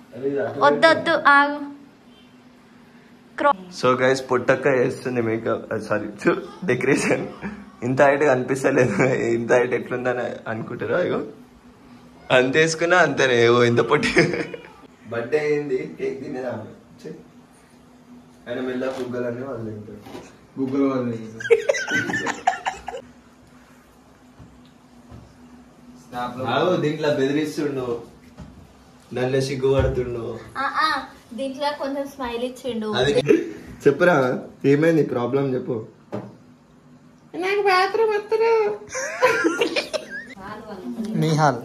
వద్దొద్దు ఆగు so guys పొట్టక్క వేస్తుంది మేకప్ సారీ డెకరేషన్ ఇంత హైట్ కనిపిస్తలేదు ఇంత హైట్ ఎట్లుందని అనుకుంటారు అయ్యో అంత వేసుకున్నా అంతనే ఓ ఇంత పొట్టి బర్త్డే అయింది కేక్ తినేదా ఆయన మెల్ల బుగ్గలన్నీ వాళ్ళు తింటారు గూగుల్ వాళ్ళు స్నాప్ లో ఆగు, దీంట్లో బెదిరిస్తుండు నన్ను సిగ్గుపడుతుండు ఆ, ఆ, దీంట్లో కొంచెం స్మైల్ ఇచ్చిండు అది చెప్పురా ఏమైంది ప్రాబ్లం చెప్పు నిహాల్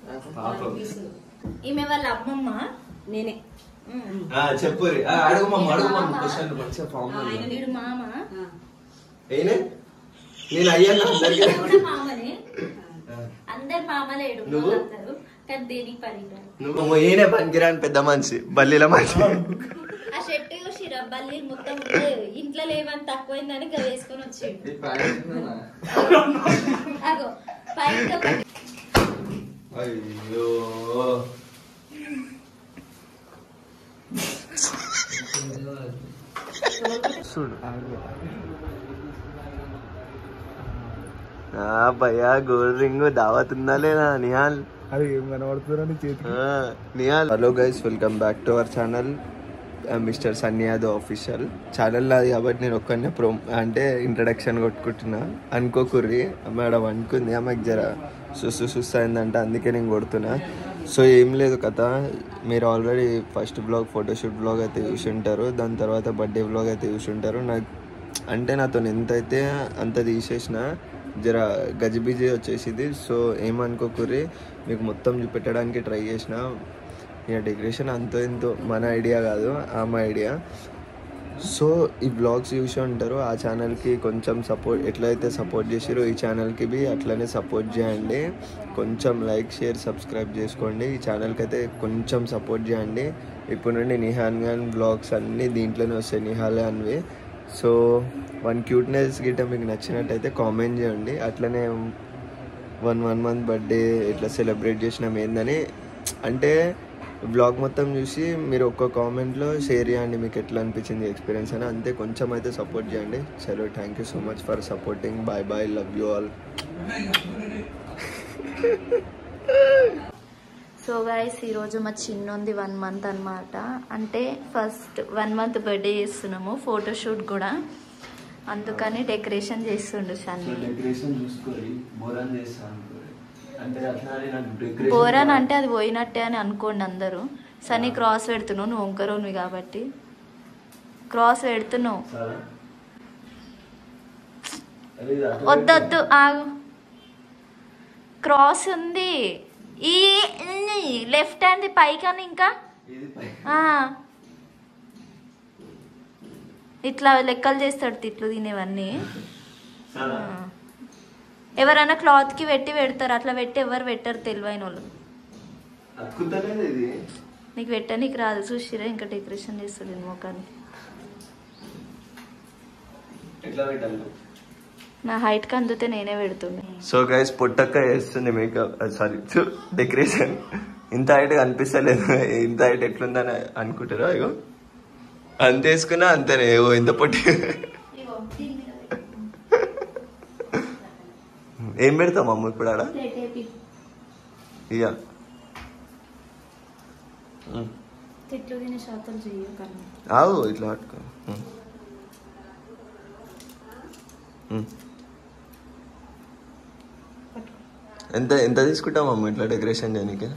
ఈమె వాళ్ళ అమ్మమ్మ నేనే ఆ, చెప్పు రే. ఆ, అడుగు మమ్మ అడుగు మమ్మ క్వశ్చన్ మంచిగా ఫామ్ వీడు మామ అయినా నేను అయ్యాను అందరికీ కూడా మామనే అందరు మామలేడు నువ్వు? అందరూ కానీ దేనికి పనికిరారు నువ్వు ఈయనే పనికిరాని పెద్ద మనిషి బల్లీల మనిషి ఆ షర్ట్ చూసిరా బల్లి మొత్తం ఇంట్లో లేవని తక్కువైందని ఇంకా వేసుకొని వచ్చిండు అగో పైన ఒకటి. అయ్యో ఆ భయ్యా గోల్డ్ రింగ్ దావత్ ఉందా లేదా నిహాల్ అది ఏం కనబడుతుందని చేతి Nihal hello guys welcome back to our channel Mister Sunny Yadav official channel అది కాబట్టి నేను ఒక్కనే ప్రో అంటే ఇంట్రడక్షన్ కొట్టుకుంటున్నా అనుకోకుర్రి మేడం అనుకుంది ఆమెకు జర సుస్సు సుస్సు అయిందంటే అందుకే నేను కొడుతున్నా సో ఏం లేదు కథ మీరు already first blog photoshoot blog అయితే చూసి ఉంటారు దాని తర్వాత బర్త్డే బ్లాగ్ అయితే చూసి ఉంటారు నాకు అంటే నాతో ఎంత అయితే అంత తీసేసిన జర గజిబిజి వచ్చేసింది సో ఏమనుకోకుర్రి మీకు మొత్తం చూపెట్టడానికి ట్రై చేసిన ఇక డెకరేషన్ అంతో ఎంతో మన ఐడియా కాదు ఆమె ఐడియా సో ఈ బ్లాగ్స్ చూసి ఉంటారు ఆ ఛానల్కి కొంచెం సపోర్ట్ ఎట్లయితే సపోర్ట్ చేసిరో ఈ ఛానల్కి బి అట్లనే సపోర్ట్ చేయండి కొంచెం లైక్ షేర్ సబ్స్క్రైబ్ చేసుకోండి ఈ ఛానల్కి అయితే కొంచెం సపోర్ట్ చేయండి ఇప్పుడు నుండి నిహాన్ గాన్ బ్లాగ్స్ అన్నీ దీంట్లోనే వస్తాయి నిహాలే అనివి సో వన్ క్యూట్నెస్ గిట్ట మీకు నచ్చినట్టయితే కామెంట్ చేయండి అట్లనే వన్ వన్ మంత్ బర్త్డే ఇట్లా సెలబ్రేట్ చేసినాం ఏందని అంటే బ్లాగ్ మొత్తం చూసి మీరు ఒక్క కామెంట్లో షేర్ చేయండి మీకు ఎట్లా అనిపించింది ఎక్స్పీరియన్స్ అని అంతే కొంచెం అయితే సపోర్ట్ చేయండి చలో thank you so much for supporting bye bye love you all so guys ఈరోజు మా చిన్నోంది వన్ మంత్ అన్నమాట అంటే ఫస్ట్ వన్ మంత్ బర్త్డే చేస్తున్నాము ఫోటోషూట్ కూడా అందుకని డెకరేషన్ చేస్తుండు సన్నీ డెకరేషన్ చూసుకోరి బోరాన్ చేస్తాను అంటే అట్లా నాకు బోరాన్ అంటే అది పోయినట్టే అని అనుకోండి అందరూ సన్నీ క్రాస్ పెడుతున్నావు నువ్వు వంకరోనివి కాబట్టి క్రాస్ పెడుతున్నావు వద్దొద్దు ఆగు క్రాస్ ఉంది ఈ లెఫ్ట్ హ్యాండ్ పైకని ఇంకా ఆ. ఇట్లా లెక్కలు చేస్తాడు తిట్లు తినేవన్నీ ఆ. ఎవరైనా క్లాత్ కి పెట్టి పెడతారు అట్లా పెట్టి ఎవరు పెట్టారు తెలివైన వాళ్ళు అతుకుతలేదు ఇది నీకు పెట్ట నీకు రాదు చూసిరా ఇంకా డెకరేషన్ చేస్తాడు ఈ ముఖానికి ఎట్లా పెట్టాలి నా హైట్ కి అందుతే నేనే పెడుతుండే సో గైస్ పొట్టక్క వేస్తుంది మేకప్ సారీ డెకరేషన్ ఇంత హైట్ కనిపిస్తలేదు ఇంత హైట్ ఎట్లుందని అనుకుంటారు అయ్యో అంత వేసుకున్నా అంతనే ఓ ఇంత పొట్టి ఏం పెడతాం అమ్మ ఇప్పుడు ఆడ ఇక ఉమ్. తిట్లు తినే శాతం చెయ్యకన్నా ఆవు ఇట్లా పట్టుకో ఉమ్. ఉమ్. ఎంత ఎంత తీసుకుంటాం అమ్మ ఇట్లా డెకరేషన్ చేయడానికి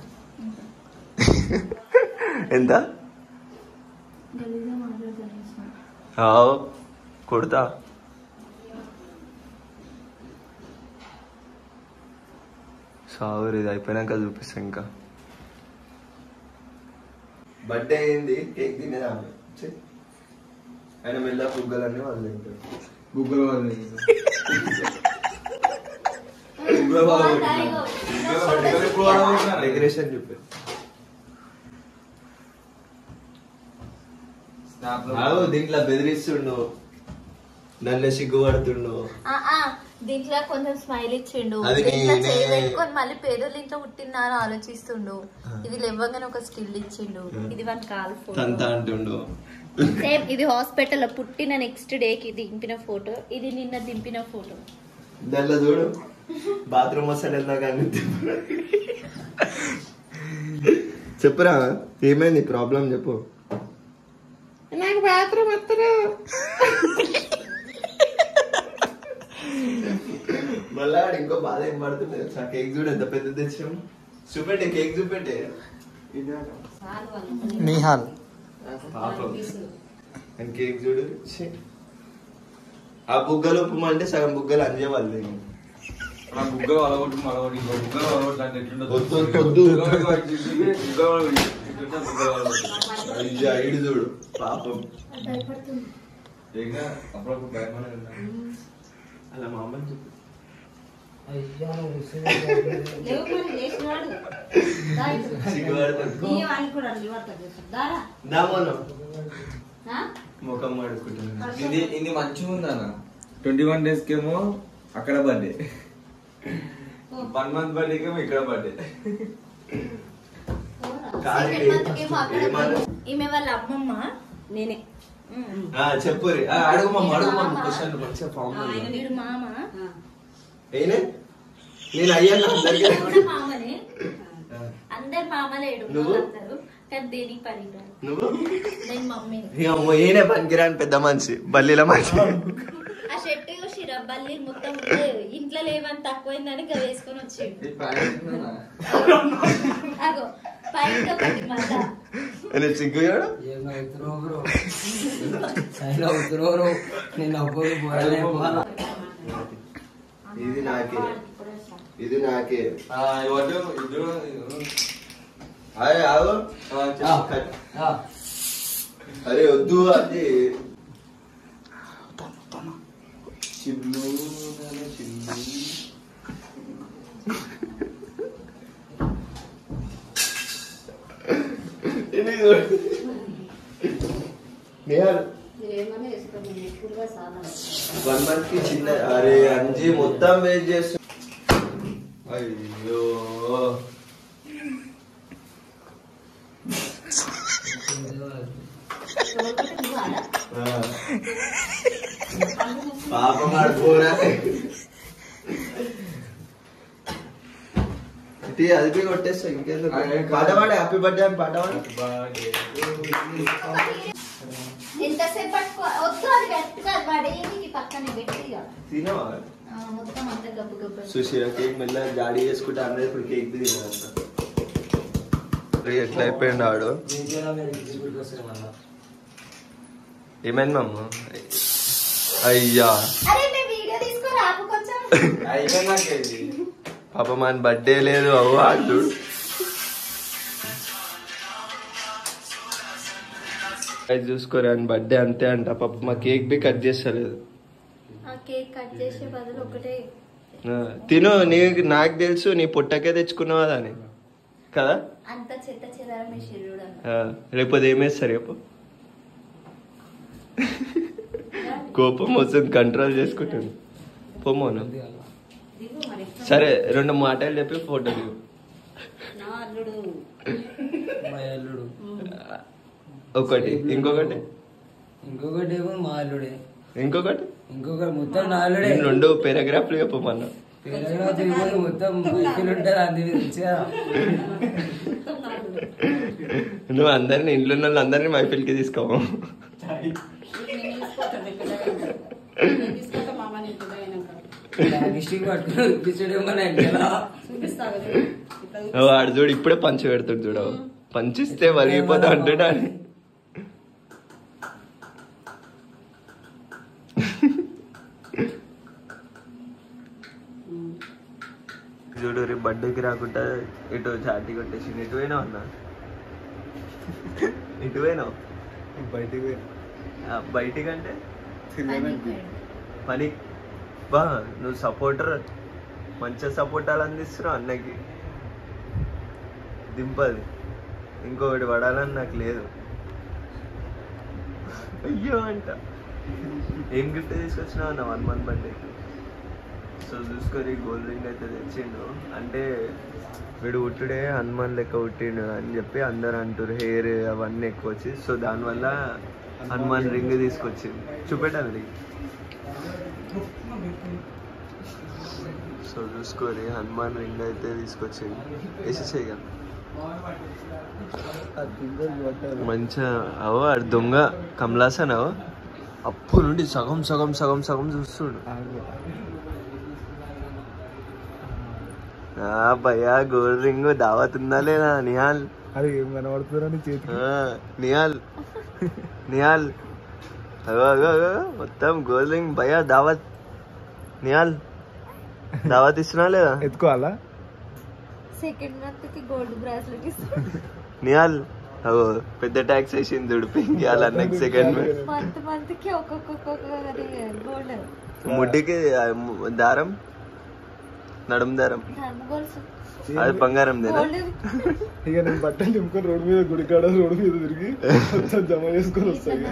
ఎంత గలీజ్గా మాట్లాడుతాను ఆవు కొడతా సావురు ఇది అయిపోయినాక చూపిస్తా ఇంకా బర్త్డే అయింది కేక్ తినేదా ఆయన మెల్ల బుగ్గలన్నీ వాళ్ళు తింటారు గూగుల్ వాళ్ళు డెకరేషన్ చూపి స్నాప్ లో ఆగు, దీంట్లో బెదిరిస్తుండు నన్ను సిగ్గుపడుతుండు ఆ, ఆ, దీంట్లో కొంచెం స్మైల్ ఇచ్చిండు అది దీంట్లో నేనే- చేయి పెట్టుకొని మళ్ళీ పేదోళ్ళ ఇంట్లో పుట్టిందా అని ఆలోచిస్తుండు ఇది లేవగానే ఒక స్టిల్ ఇచ్చిండు ఇది వన్ కాల్ తంత ఫోటో అంటుండు సేమ్ ఇది హాస్పిటల్ లో పుట్టిన నెక్స్ట్ డే కి దింపిన ఫోటో ఇది నిన్న దింపిన ఫోటో దాంట్లో చూడు బాత్రూమ్ వస్తాడు కానీ చెప్పురా ఏమైంది ప్రాబ్లం చెప్పు నాకు బాత్రూమ్ వస్తారా మళ్ళా ఆడు ఇంకో బాధ ఏం పడుతుంది తెలుసా కేక్ చూడు ఎంత పెద్ద తెచ్చాము చూపెట్టే కేక్ చూపెట్టే నిహాల్ పాపం అండ్ కేక్ చూడు ఛీ. ఆ బుగ్గలు ఉప్మా అంటే సగం బుగ్గలు అంజే వాళ్ళు నా బుగ్గలు అలగొట్టు మలగొట్టు ఇంకో బుగ్గలు అలగొట్టు అంటే ఎట్లుండదు వద్దు, వద్దు. బుగ్గలు అలగొట్టు చేసి బుగ్గలు అలగొట్టు. ఇట్లుంటే బుగ్గలు అలగొట్టు. అయ్యా ఐడు చూడు పాపం ఏంగా అప్పుడప్పుడు భయమనే ఉన్నా. అలా మా అమ్మని చెప్పు లేవు మరి లేచినాడు దా ఇటు. సిగ్గుపడతాడు. నీవు అనుకున్నాడు ఇవ్వట్లేదు చేస్తాడు. దారా దా మోను. ఆ? ముఖం కడుక్కుంటున్నా ఇది ఇది మంచిగా ఉందన్న ట్వంటీ వన్ డేస్ కేమో అక్కడ బర్త్డే వన్ మంత్ బర్త్డేకి ఏమో ఇక్కడ బర్త్డే కాదు. Second month కేమో అక్కడ ఏమన్నా? ఈమె వాళ్ళ అమ్మమ్మ నేనే ఆ, చెప్పు రే. ఆ, అడుగు మమ్మ అడుగు మమ్మ క్వశ్చన్ మంచిగా ఫామ్ ఆ, ఆయన వీడు మామ ఆ. అయినే నేను అయ్యాను అందరికీ కూడా మామనే అందరు మామలేడు నువ్వు? అందరూ కానీ దేనికి పనికిరారు నువ్వు నేను మమ్మీ ఇక అమ్మ ఈయనే పనికిరాని పెద్ద మనిషి బల్లిల మనిషి ఆ షర్ట్ చూసిరా బల్లి మొత్తం ఉంటే ఇంట్లో లేవని తక్కువైందని ఇక వేసుకొని వచ్చిండు అగో పైన ఒకటి మళ్ళా నేను సిగ్గుయాడు ఇది నాకే ఇది నాకే అరే ఆగు కట్. అరే వద్దు అది చిల్లు చిల్లు ఇది చూడు. నిహాల్ మీరేమన్నా వేసుకోండి ఎక్కువగా చాలా వన్ మంత్ కి చిన్న అరే అంజి మొత్తం వేస్ట్ చేస్తు అయ్యో ఆ. పాపం ఆడుకోరా ఇది అది కొట్టేస్తా ఇంకెందుకు పాట పాడే హ్యాపీ బర్త్డే అని పాట పాడు ఎంతసేపు పట్టుకో వద్దు అది గట్టిగా అది పడేయనికి పక్కనే పెట్టి ఇక. తినవా ఆ, మొత్తం అంతా గబ్బు గబ్బు సుశీల కేక్ మెల్ల గాడి చేసుకుంటే అందరూ ఇప్పుడు కేక్ తినాలంట ఎట్లా అయిపోయింది ఆడు ఏమైంది మమ్మ అయ్యా అరే మేము వీడియో తీసుకొని ఆపు కొంచెం పాప మన బర్త్డే లేదు అవ్వ చూడు అది చూసుకోరు అని బర్త్డే అంతే అంట పాప మా కేక్ బి కట్ చేస్తలేదు ఆ కేక్ కట్ చేసే బదులు ఒకటే ఆ, తిను నీకు నాకు తెలుసు నీ పుట్టకే తెచ్చుకున్నావా అని కదా అంత చెత్త చెదారం వేసి చూడండి ఆ, రేపు ఏమేస్తారు రేపు కోపం వస్తుంది కంట్రోల్ చేసుకుంటుంది పొమ్మోను దిగు మరి సరే రెండు మాటలు చెప్పి ఫోటో దిగు నా అల్లుడు ఒకటి ఇంకొకటి ఇంకొకటి ఏమో మా అల్లుడే ఇంకొకటి ఇంకొకటి మొత్తం నా అల్లుడే నేను రెండు పారాగ్రాఫ్లు చెప్పమన్నా తెలంగాణ తిరుగుతుంది మొత్తం బైకులు ఉంటుంది అంది మంచిగా నువ్వు అందరిని ఇంట్లో ఉన్న వాళ్ళు అందరినీ మైఫిల్కి తీసుకోవు నేను తీసుకుంటాను పిల్లలు నేను తీసుకుంటా మామ నేను పిల్లలు డిస్ట్రిక్ట్ పట్టుకుని ఇప్పించడేమో నాకు ఎలా చూపిస్తావు కదా ఇట్లా ఓ, వాడు చూడు ఇప్పుడే పంచి పెడుతుంది చూడు పంచిస్తే వరిగిపోతా అంటున్నా చూడు రేపు బర్త్డేకి రాకుండా ఇటు చాటి కొట్టేసి ఇటు పోయినావు అన్న ఇటు పోయినావు బయటికి పోయి ఆ, బయటికంటే తిరగడానికి పని బా నువ్వు సపోర్టర్ మంచిగా సపోర్టాలు అందిస్తున్నావు అన్నకి దింపది ఇంకొకటి పడాలని నాకు లేదు అయ్యో అంట ఏం గిఫ్ట్ తీసుకొచ్చినావు అన్న వన్ మంత్ బర్త్డేకి సో చూసుకొని గోల్డ్ రింగ్ అయితే తెచ్చిండు అంటే వీడు ఉట్టుడే హనుమాన్ లెక్క ఉట్టిండు అని చెప్పి అందరు అంటారు హెయిర్ అవన్నీ ఎక్కువ వచ్చి సో దానివల్ల హనుమాన్ రింగ్ తీసుకొచ్చింది చూపెట్టాలి సో చూసుకోరి హనుమాన్ రింగ్ అయితే తీసుకొచ్చింది వేసేసేయగా మంచిగా అవో ఆడు దొంగ కమలాసన్ అవో అప్పు నుండి సగం సగం సగం సగం చూస్తుడు ఆ భయ్యా గోల్డ్ రింగ్ దావత్ ఉందా లేదా నిహాల్ అది ఏం కనబడుతుందని చేతి ఆ, నిహాల్ నిహాల్ అగో అగో అగో మొత్తం గోల్డ్ రింగ్ భయ్యా దావత్ నిహాల్ దావత్ ఇస్తున్నా లేదా ఎత్తుకోవాలా సెకండ్ మంత్ కి గోల్డ్ బ్రాస్లెట్ నిహాల్ అగో పెద్ద ట్యాక్స్ వేసింది ఉడిపింగ్ నెక్స్ట్ సెకండ్ మంత్ మంత్ కి ఒక్కొక్కటి గోల్డ్ ముడ్డికి ఆ, ము- దారం నడుము దారం నన్ను గోల్స్ అది బంగారం దేనా గోల్డ్ ఇక నేను బట్టలు నింపుకొని రోడ్డు మీద గుడికాడ రోడ్డు మీద తిరిగి మొత్తం జమ చేసుకొని వస్తాయి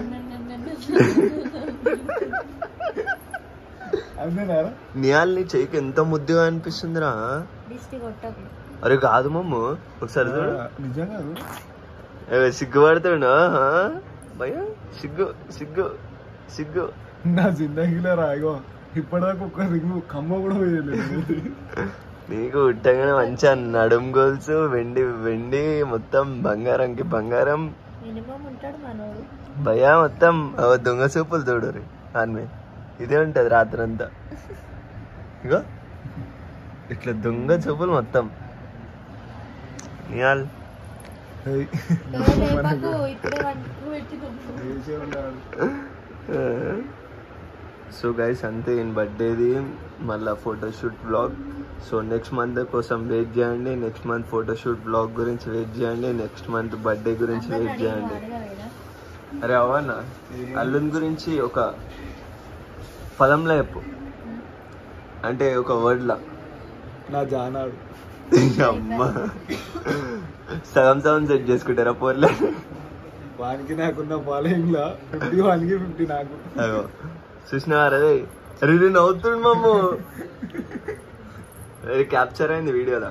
అంతేనారా నిహాల్ నీ చెయ్యికి ఎంత ముద్దుగా అనిపిస్తుందిరా దిష్టి కొట్టకు అరే కాదు మమ్ము ఒకసారి చూడు నిజంగా అది. ఏ, సిగ్గుపడుతుండు ఆహా. భయ్యా సిగ్గు సిగ్గు సిగ్గు నా జిందగీలో రాగో ఇప్పటిదాకా ఒక్క రింగు కమ్మ కూడా వేయలేదు నీకు ఉట్టగానే మంచిగా నడుం గోల్స్ వెండి వెండి మొత్తం బంగారంకి బంగారం మినిమం ఉంటాడు మనోడు భయ్యా మొత్తం ఓ దొంగ సూపులు చూడరు ఆమె ఇదే ఉంటది రాత్రంతా ఇగో ఇట్లా దొంగ చూపులు మొత్తం నిహాల్ ఏయ్. లేపకు ఇప్పుడే వంటకు పెట్టి వేసే ఉన్నాడు. సో గైస్ అంతే ఈయన బర్త్డేది మళ్ళీ photoshoot blog so next month కోసం వెయిట్ చేయండి నెక్స్ట్ మంత్ ఫోటోషూట్ బ్లాగ్ గురించి వెయిట్ చేయండి నెక్స్ట్ మంత్ బర్త్డే గురించి వెయిట్ చేయండి అరే అవన్నా అల్లుని గురించి ఒక పదంలో చెప్పు అంటే ఒక వర్డ్లా నా జానాడు అమ్మ సగం సగం సెట్ చేసుకుంటారా పోర్లే వానికి నాకున్న ఫాలోయింగ్ లా ఫిఫ్టీ వానికి ఫిఫ్టీ నాకు అగో చూసినారా అదే అరే నేను నవ్వుతుండు మమ్ము అది క్యాప్చర్ అయింది వీడియోలో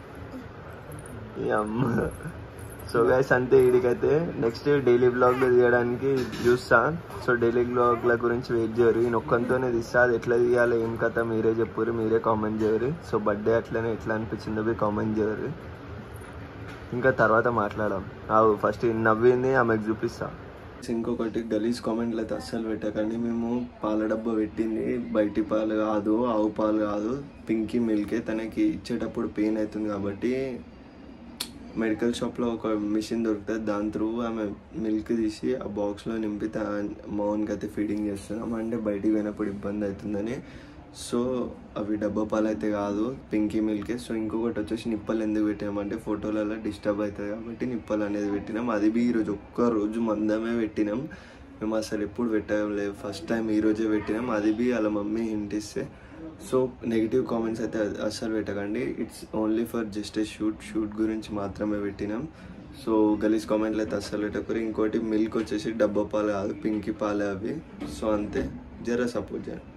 ఈ అమ్మ సో గైస్ అంతే వీడికైతే నెక్స్ట్ డైలీ బ్లాగ్లు తీయడానికి చూస్తా సో డైలీ బ్లాగ్ల గురించి వెయిట్ చేయరు ఈయన ఒక్కంతోనే తీస్తా అది ఎట్లా తీయాలి ఏం కథ మీరే చెప్పుర్రు మీరే కామెంట్ చేయరు సో బర్త్డే అట్లనే ఎట్లా అనిపించిందో పోయి కామెంట్ చేయరు ఇంకా తర్వాత మాట్లాడాం అవు ఫస్ట్ నవ్వింది ఆమెకు చూపిస్తా ఇంకొకటి గలీజ్ కామెంట్లు అయితే అస్సలు పెట్టకండి మేము పాల డబ్బా పెట్టింది బయటి పాలు కాదు ఆవు పాలు కాదు పింకీ మిల్కే తనకి ఇచ్చేటప్పుడు పెయిన్ అవుతుంది కాబట్టి మెడికల్ షాప్లో ఒక మిషన్ దొరుకుతుంది దాని త్రూ ఆమె మిల్క్ తీసి ఆ బాక్స్లో నింపి మౌన్కి అయితే ఫీడింగ్ చేస్తున్నాం అంటే బయటికి పోయినప్పుడు ఇబ్బంది అవుతుందని సో అవి డబ్బా పాలు అయితే కాదు పింకీ మిల్కే సో ఇంకొకటి వచ్చేసి నిప్పలు ఎందుకు పెట్టామంటే ఫోటోలలో డిస్టర్బ్ అవుతుంది కాబట్టి నిప్పలు అనేది పెట్టినాం అది బి ఈరోజు ఒక్క రోజు మందమే పెట్టినాం మేము అసలు ఎప్పుడు పెట్టలేదు ఫస్ట్ టైం ఈ రోజే పెట్టినాం అది బి వాళ్ళ మమ్మీ ఇంటిస్తే సో నెగిటివ్ కామెంట్స్ అయితే అ- అస్సలు పెట్టకండి it's only for just a shoot shoot గురించి మాత్రమే పెట్టినాం సో గలీజ్ కామెంట్లు అయితే అస్సలు పెట్టకూరు ఇంకోటి మిల్క్ వచ్చేసి డబ్బా పాలు కాదు పింకీ పాలే అవి సో అంతే జర సపోర్ట్ చేయండి